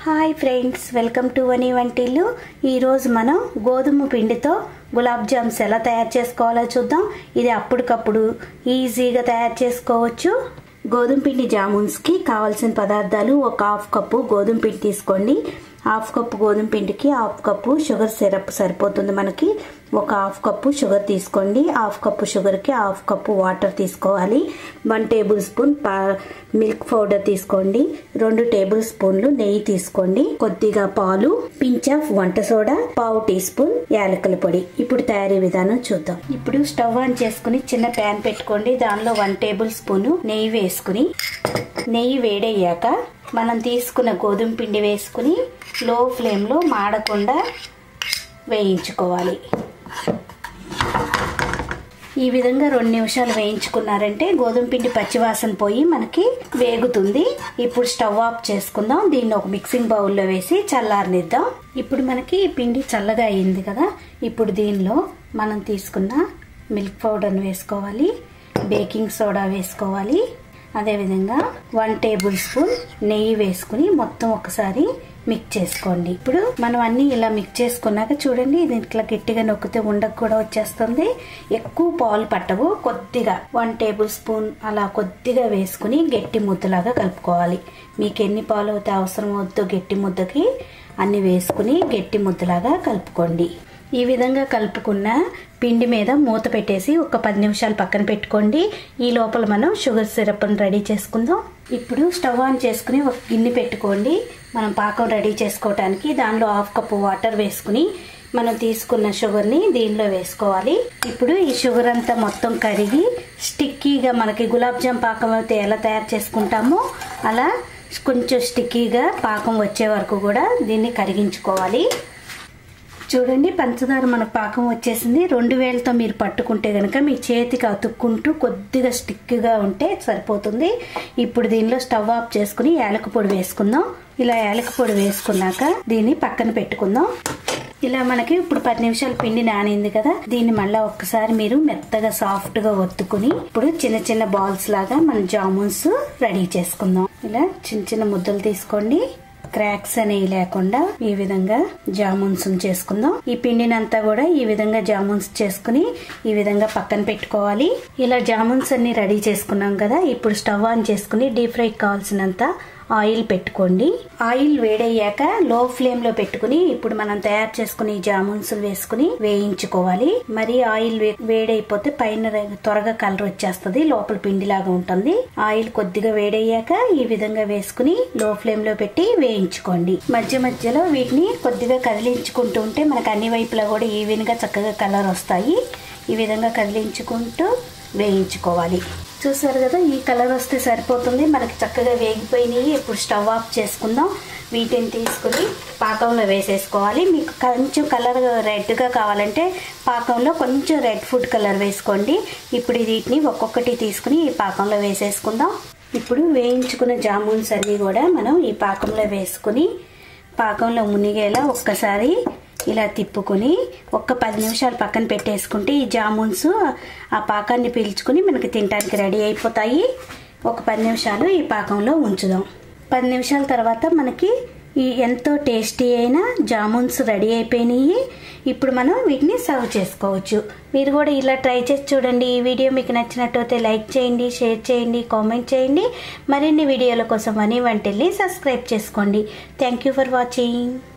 hi friends welcome to Vani వంటిల్లు ఈరోజు మనం గోధుమ పిండితో గులాబ్ జామ్స్ ఎలా తయారు చేసుకోవాలో చూద్దాం ఇది అప్పటికప్పుడు ఈజీగా తయారు చేసుకోవచ్చు గోధుమ పిండి జామున్స్కి కావాల్సిన పదార్థాలు ఒక హాఫ్ కప్పు గోధుమ పిండి తీసుకోండి హాఫ్ కప్పు గోధుమ పిండికి హాఫ్ కప్పు షుగర్ సిరప్ సరిపోతుంది మనకి ఒక హాఫ్ కప్పు షుగర్ తీసుకోండి హాఫ్ కప్పు షుగర్కి హాఫ్ కప్పు వాటర్ తీసుకోవాలి one tablespoon milk powder తీసుకోండి రెండు టేబుల్ స్పూన్లు నెయ్యి తీసుకోండి కొద్దిగా పాలు పించ్ ఆఫ్ వంట సోడా పావు టీ స్పూన్ యాలకుల పొడి ఇప్పుడు తయారీ విధానం చూద్దాం ఇప్పుడు స్టవ్ ఆన్ చేసుకుని చిన్న ప్యాన్ పెట్టుకోండి దానిలో వన్ టేబుల్ స్పూన్ నెయ్యి వేసుకుని నెయ్యి వేడయ్యాక మనం తీసుకున్న గోధుమ పిండి వేసుకుని లో ఫ్లేమ్లో మాడకుండా వేయించుకోవాలి ఈ విధంగా రెండు నిమిషాలు వేయించుకున్నారంటే గోధుమ పిండి పచ్చివాసన పోయి మనకి వేగుతుంది ఇప్పుడు స్టవ్ ఆఫ్ చేసుకుందాం దీన్ని ఒక మిక్సింగ్ బౌల్లో వేసి చల్లారనిద్దాం ఇప్పుడు మనకి పిండి చల్లగా అయింది కదా ఇప్పుడు దీనిలో మనం తీసుకున్న మిల్క్ పౌడర్ని వేసుకోవాలి బేకింగ్ సోడా వేసుకోవాలి అదేవిధంగా వన్ టేబుల్ స్పూన్ నెయ్యి వేసుకుని మొత్తం ఒకసారి మిక్స్ చేసుకోండి ఇప్పుడు మనం అన్ని ఇలా మిక్స్ చేసుకున్నాక చూడండి ఇది ఇట్లా గట్టిగా నొక్కితే ఉండకు కూడా వచ్చేస్తుంది ఎక్కువ పాలు పట్టవు కొద్దిగా వన్ టేబుల్ స్పూన్ అలా కొద్దిగా వేసుకుని గట్టి ముద్దలాగా కలుపుకోవాలి మీకు ఎన్ని పాలు అయితే అవసరం అవుతుందో గట్టి ముద్దకి అన్ని వేసుకుని గట్టి ముద్దలాగా కలుపుకోండి ఈ విధంగా కలుపుకున్న పిండి మీద మూత పెట్టేసి ఒక పది నిమిషాలు పక్కన పెట్టుకోండి ఈ లోపల మనం షుగర్ సిరప్ని రెడీ చేసుకుందాం ఇప్పుడు స్టవ్ ఆన్ చేసుకుని ఒక గిన్నె పెట్టుకోండి మనం పాకం రెడీ చేసుకోవటానికి దానిలో హాఫ్ కప్పు వాటర్ వేసుకుని మనం తీసుకున్న షుగర్ని దీనిలో వేసుకోవాలి ఇప్పుడు ఈ షుగర్ అంతా మొత్తం కరిగి స్టిక్కీగా మనకి గులాబ్ జామ్ పాకం అయితే ఎలా తయారు చేసుకుంటామో అలా కొంచెం స్టిక్కీగా పాకం వచ్చే వరకు కూడా దీన్ని కరిగించుకోవాలి చూడండి పంచదార మన పాకం వచ్చేసింది రెండు వేలతో మీరు పట్టుకుంటే కనుక మీ చేతికి అతుక్కుంటూ కొద్దిగా స్టిక్గా ఉంటే సరిపోతుంది ఇప్పుడు దీనిలో స్టవ్ ఆఫ్ చేసుకుని యాలక పొడి వేసుకుందాం ఇలా యాలక పొడి వేసుకున్నాక దీన్ని పక్కన పెట్టుకుందాం ఇలా మనకి ఇప్పుడు పది నిమిషాలు పిండి నానింది కదా దీన్ని మళ్ళీ ఒక్కసారి మీరు మెత్తగా సాఫ్ట్ గా ఒత్తుకుని ఇప్పుడు చిన్న చిన్న బాల్స్ లాగా మన జామున్స్ రెడీ చేసుకుందాం ఇలా చిన్న చిన్న ముద్దలు తీసుకోండి క్రాక్స్ అనేవి లేకుండా ఈ విధంగా జామున్స్ చేసుకుందాం ఈ పిండినంతా కూడా ఈ విధంగా జామున్స్ చేసుకుని ఈ విధంగా పక్కన పెట్టుకోవాలి ఇలా జామున్స్ అన్ని రెడీ చేసుకున్నాం కదా ఇప్పుడు స్టవ్ ఆన్ చేసుకుని డీప్ ఫ్రై కావాల్సినంత ఆయిల్ పెట్టుకోండి ఆయిల్ వేడయ్యాక లో ఫ్లేమ్ లో పెట్టుకుని ఇప్పుడు మనం తయారు చేసుకుని జామున్స్ వేసుకుని వేయించుకోవాలి మరి ఆయిల్ వేడైపోతే పైన త్వరగా కలర్ వచ్చేస్తుంది లోపల పిండిలాగా ఉంటుంది ఆయిల్ కొద్దిగా వేడయ్యాక ఈ విధంగా వేసుకుని లో ఫ్లేమ్ లో పెట్టి వేయించుకోండి మధ్య మధ్యలో వీటిని కొద్దిగా కదిలించుకుంటూ ఉంటే మనకు అన్ని వైపులా కూడా ఈవెన్ గా చక్కగా కలర్ వస్తాయి ఈ విధంగా కదిలించుకుంటూ వేయించుకోవాలి చూసారు కదా ఈ కలర్ వస్తే సరిపోతుంది మనకి చక్కగా వేగిపోయినాయి ఇప్పుడు స్టవ్ ఆఫ్ చేసుకుందాం వీటిని తీసుకుని పాకంలో వేసేసుకోవాలి మీకు కొంచెం కలర్ రెడ్గా కావాలంటే పాకంలో కొంచెం రెడ్ ఫుడ్ కలర్ వేసుకోండి ఇప్పుడు వీటిని ఒక్కొక్కటి తీసుకుని ఈ పాకంలో వేసేసుకుందాం ఇప్పుడు వేయించుకున్న జామున్స్ అన్నీ కూడా మనం ఈ పాకంలో వేసుకుని పాకంలో మునిగేలా ఒక్కసారి ఇలా తిప్పుకొని ఒక్క పది నిమిషాలు పక్కన పెట్టేసుకుంటే ఈ జామున్స్ ఆ పాకాన్ని పీల్చుకుని మనకి తినడానికి రెడీ అయిపోతాయి ఒక పది నిమిషాలు ఈ పాకంలో ఉంచుదాం పది నిమిషాల తర్వాత మనకి ఈ ఎంతో టేస్టీ అయిన జామున్స్ రెడీ అయిపోయినాయి ఇప్పుడు మనం వీటిని సర్వ్ చేసుకోవచ్చు మీరు కూడా ఇలా ట్రై చేసి చూడండి ఈ వీడియో మీకు నచ్చినట్టయితే లైక్ చేయండి షేర్ చేయండి కామెంట్ చేయండి మరిన్ని వీడియోల కోసం అని వంటల్ని సబ్స్క్రైబ్ చేసుకోండి థ్యాంక్ యూ ఫర్ వాచింగ్